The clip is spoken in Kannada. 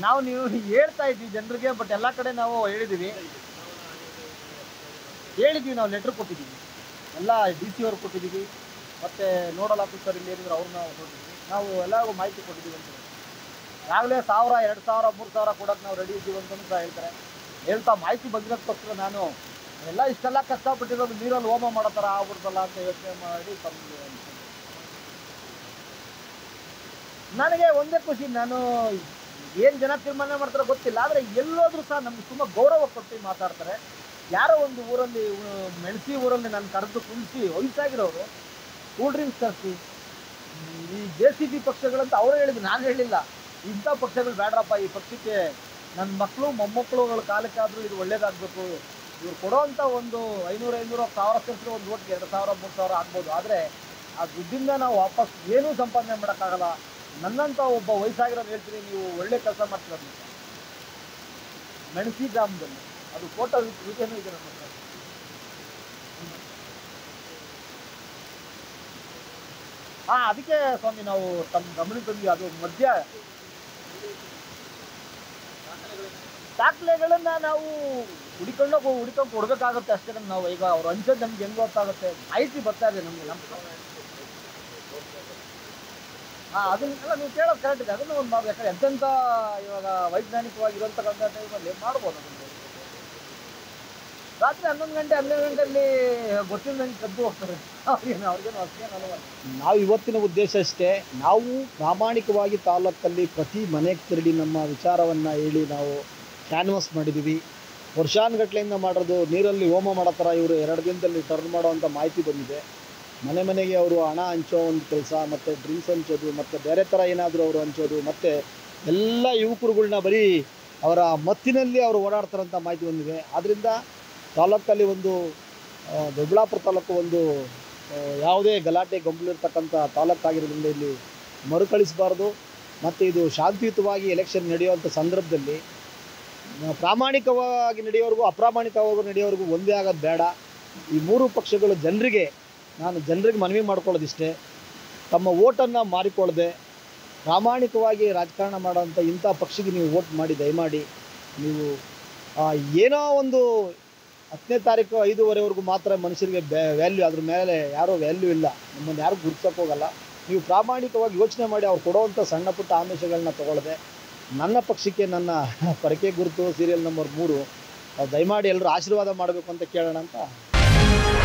ನಾವು ನೀವು ಹೇಳ್ತಾ ಇದ್ವಿ ಜನರಿಗೆ ಬಟ್ ಎಲ್ಲ ಕಡೆ ನಾವು ಹೇಳಿದ್ದೀವಿ ಹೇಳಿದ್ವಿ ನಾವು ಲೆಟ್ರ್ ಕೊಟ್ಟಿದ್ದೀವಿ ಎಲ್ಲ ಡಿ ಸಿ ಅವ್ರಿಗೆ ಕೊಟ್ಟಿದ್ದೀವಿ ಮತ್ತು ನೋಡಲ್ ಆಫೀಸರ್ ಇಲ್ಲಿ ಏನಿದ್ರು ಅವ್ರನ್ನ ನೋಡಿದ್ವಿ ನಾವು ಎಲ್ಲರಿಗೂ ಮಾಹಿತಿ ಕೊಟ್ಟಿದ್ದೀವಿ ಅಂತ ಆಗಲೇ ಸಾವಿರ ಎರಡು ಸಾವಿರ ಮೂರು ಸಾವಿರ ಕೊಡೋಕೆ ನಾವು ರೆಡಿ ಇದ್ದೀವಿ ಅಂತ ಸಹ ಹೇಳ್ತಾರೆ ಹೇಳ್ತಾ ಮಾಹಿತಿ ಬಗ್ಗಿರೋದಕ್ಕೋಸ್ಕರ ನಾನು ಎಲ್ಲ ಇಷ್ಟೆಲ್ಲ ಕಷ್ಟಪಟ್ಟಿರೋದು ನೀರಲ್ಲಿ ಹೋಮ ಮಾಡೋ ಥರ ಆಗ್ಬಿಡ್ತಲ್ಲ ಅಂತ ಯೋಚನೆ ಮಾಡಿ ತಮಗೆ ನನಗೆ ಒಂದೇ ಖುಷಿ ನಾನು ಏನು ಜನ ತೀರ್ಮಾನ ಮಾಡ್ತಾರೋ ಗೊತ್ತಿಲ್ಲ ಆದರೆ ಎಲ್ಲೋದ್ರೂ ಸಹ ನಮ್ಗೆ ತುಂಬ ಗೌರವ ಕೊಟ್ಟು ಮಾತಾಡ್ತಾರೆ ಯಾರೋ ಒಂದು ಊರಲ್ಲಿ ಉ- ಮೆಣಸಿ ಊರಲ್ಲಿ ನಾನು ಕರೆದು ಕುಣಿಸಿ ವಯಸ್ಸಾಗಿರೋರು ಕೂಲ್ ಡ್ರಿಂಕ್ಸ್ ತರಿಸಿ ಈ ಜೆ ಸಿ ಬಿ ಪಕ್ಷಗಳಂತ ಅವರೇ ಹೇಳಿದ್ರು ನಾನು ಹೇಳಿಲ್ಲ ಇಂಥ ಪಕ್ಷಗಳು ಬೇಡ್ರಪ್ಪ ಈ ಪಕ್ಷಕ್ಕೆ ನನ್ನ ಮಕ್ಕಳು ಮೊಮ್ಮಕ್ಕಳುಗಳ ಕಾಲಕ್ಕಾದರೂ ಇದು ಒಳ್ಳೇದಾಗಬೇಕು ಇವ್ರು ಕೊಡೋವಂಥ ಒಂದು ಐನೂರು ಐನೂರು ಸಾವಿರ ಸೇರಿಸಿದ್ರೆ ಒಂದು ಓಟ್ಗೆ ಎರಡು ಸಾವಿರ ಮೂರು ಸಾವಿರ ಆಗ್ಬೋದು ಆದರೆ ಆ ದುಡ್ಡಿಂದ ನಾವು ವಾಪಸ್ ಏನೂ ಸಂಪಾದನೆ ಮಾಡೋಕ್ಕಾಗಲ್ಲ ನನ್ನಂಥ ಒಬ್ಬ ವಯಸ್ಸಾಗಿರೋದು ಹೇಳ್ತೀನಿ ನೀವು ಒಳ್ಳೆ ಕೆಲಸ ಮಾಡ್ತೀರ ಅಂತ. ಮೆಣಸಿ ಗ್ರಾಮದಲ್ಲಿ ಅದು ಫೋಟೋ ವಿಡಿಯೋನೂ ಇದೆ ನಮ್ಮ ಹತ್ರ ಹಾ ಅದಕ್ಕೆ ಸ್ವಾಮಿ ನಾವು ತಮ್ಮ ಗಮನಕ್ಕೆ ತಂದ್ವಿ ಅದು ಮಧ್ಯ ದಾಖಲೆಗಳನ್ನ ನಾವು ಹುಡಿಕೊಂಡು ಹುಡಿಕೊಂಡು ಕೊಡ್ಬೇಕಾಗುತ್ತೆ ಅಷ್ಟೇ ನಮ್ಗೆ ನಾವು ಈಗ ಅವ್ರು ಹಂಚೋದು ನಮ್ಗೆ ಹೆಂಗ್ ಗೊತ್ತಾಗುತ್ತೆ ಮಾಹಿತಿ ಬರ್ತಾ ಇದೆ ನಮ್ಗೆ ನಮ್ಮ ಹಾ ಅದನ್ನೆಲ್ಲ ನೀವು ಕೇಳೋದು ಕರೆಕ್ಟ್ ಇದೆ ಅದನ್ನು ಒಂದು ಮಾಡ್ಬೇಕು ಯಾಕಂದ್ರೆ ಎಂತೆಂಥ ಇವಾಗ ವೈಜ್ಞಾನಿಕವಾಗಿರುವಂತಕ್ಕಂಥ ಟೈಮಲ್ಲಿ ಮಾಡ್ಬೋದು ಅದನ್ನು ರಾತ್ರಿ ಹನ್ನೊಂದು ಗಂಟೆ ಹನ್ನೆರಡು ಗಂಟೆಯಲ್ಲಿ ಗೊತ್ತಿಲ್ಲದಂಗೆ ಕದ್ದು ಹೋಗ್ತಾರೆ ಅವ್ರಿಗೇನು ಅವ್ರಿಗೇನು ಅಷ್ಟೇನು ಅನುಮಾನ ನಾವು ಇವತ್ತಿನ ಉದ್ದೇಶ ಅಷ್ಟೇ ನಾವು ಪ್ರಾಮಾಣಿಕವಾಗಿ ತಾಲೂಕಲ್ಲಿ ಪ್ರತಿ ಮನೆಗೆ ತಿರುಗಿ ನಮ್ಮ ವಿಚಾರವನ್ನು ಹೇಳಿ ನಾವು ಕ್ಯಾನ್ವಸ್ ಮಾಡಿದ್ದೀವಿ ವರ್ಷಾನುಗಟ್ಲೆಯಿಂದ ಮಾಡೋದು ನೀರಲ್ಲಿ ಹೋಮ ಮಾಡೋ ಥರ ಇವರು ಎರಡು ದಿನದಲ್ಲಿ ಟರ್ನ್ ಮಾಡೋವಂಥ ಮಾಹಿತಿ ಬಂದಿದೆ ಮನೆ ಮನೆಗೆ ಅವರು ಹಣ ಹಂಚೋ ಒಂದು ಕೆಲಸ ಮತ್ತು ಡ್ರಿಂಕ್ಸ್ ಹಂಚೋದು ಮತ್ತು ಬೇರೆ ಥರ ಏನಾದರೂ ಅವರು ಹಂಚೋದು ಮತ್ತು ಎಲ್ಲ ಯುವಕರುಗಳ್ನ ಬರೀ ಅವರ ಮತ್ತಿನಲ್ಲಿ ಅವರು ಓಡಾಡ್ತಾರಂಥ ಮಾಹಿತಿ ಬಂದಿದೆ ಆದ್ದರಿಂದ ತಾಲೂಕಲ್ಲಿ ಒಂದು ಆ, ದೊಡ್ಡಬಳ್ಳಾಪುರ ತಾಲೂಕು ಒಂದು ಆ, ಯಾವುದೇ ಗಲಾಟೆ ಗೊಂಬಲಿರ್ತಕ್ಕಂಥ ತಾಲೂಕಾಗಿರೋದ್ರಿಂದ ಇಲ್ಲಿ ಮರುಕಳಿಸಬಾರ್ದು ಮತ್ತು ಇದು ಶಾಂತಿಯುತವಾಗಿ ಎಲೆಕ್ಷನ್ ನಡೆಯುವಂಥ ಸಂದರ್ಭದಲ್ಲಿ ಆ, ಪ್ರಾಮಾಣಿಕವಾಗಿ ನಡೆಯೋವರೆಗೂ ಅಪ್ರಾಮಾಣಿಕವಾಗಿ ನಡೆಯೋವರೆಗೂ ಒಂದೇ ಆಗೋದು ಬೇಡ ಈ ಮೂರು ಪಕ್ಷಗಳು ಜನರಿಗೆ ನಾನು ಜನರಿಗೆ ಮನವಿ ಮಾಡ್ಕೊಳ್ಳೋದಿಷ್ಟೇ ತಮ್ಮ ಓಟನ್ನು ಮಾರಿಕೊಳ್ಳದೆ ಪ್ರಾಮಾಣಿಕವಾಗಿ ರಾಜಕಾರಣ ಮಾಡೋವಂಥ ಇಂಥ ಪಕ್ಷಕ್ಕೆ ನೀವು ಓಟ್ ಮಾಡಿ ದಯಮಾಡಿ ನೀವು ಆ, ಏನೋ ಒಂದು ಹತ್ತನೇ ತಾರೀಕು ಐದೂವರೆವರೆಗೂ ಮಾತ್ರ ಮನುಷ್ಯರಿಗೆ ವ್ಯಾಲ್ಯೂ ಅದ್ರ ಮೇಲೆ ಯಾರೋ ವ್ಯಾಲ್ಯೂ ಇಲ್ಲ ನಮ್ಮನ್ನು ಯಾರು ಗುರುತಿಸೋಕೆ ಹೋಗಲ್ಲ ನೀವು ಪ್ರಾಮಾಣಿಕವಾಗಿ ಯೋಚನೆ ಮಾಡಿ ಅವ್ರು ಕೊಡೋವಂಥ ಸಣ್ಣ ಪುಟ್ಟ ಆಮಿಷಗಳನ್ನ ತಗೊಳ್ಳದೆ ನನ್ನ ಪಕ್ಷಕ್ಕೆ ನನ್ನ ಪರಕೆ ಗುರುತು ಸೀರಿಯಲ್ ನಂಬರ್ ಮೂರು ಅವ್ರು ದಯಮಾಡಿ ಎಲ್ಲರೂ ಆಶೀರ್ವಾದ ಮಾಡಬೇಕು ಅಂತ ಕೇಳೋಣ ಅಂತ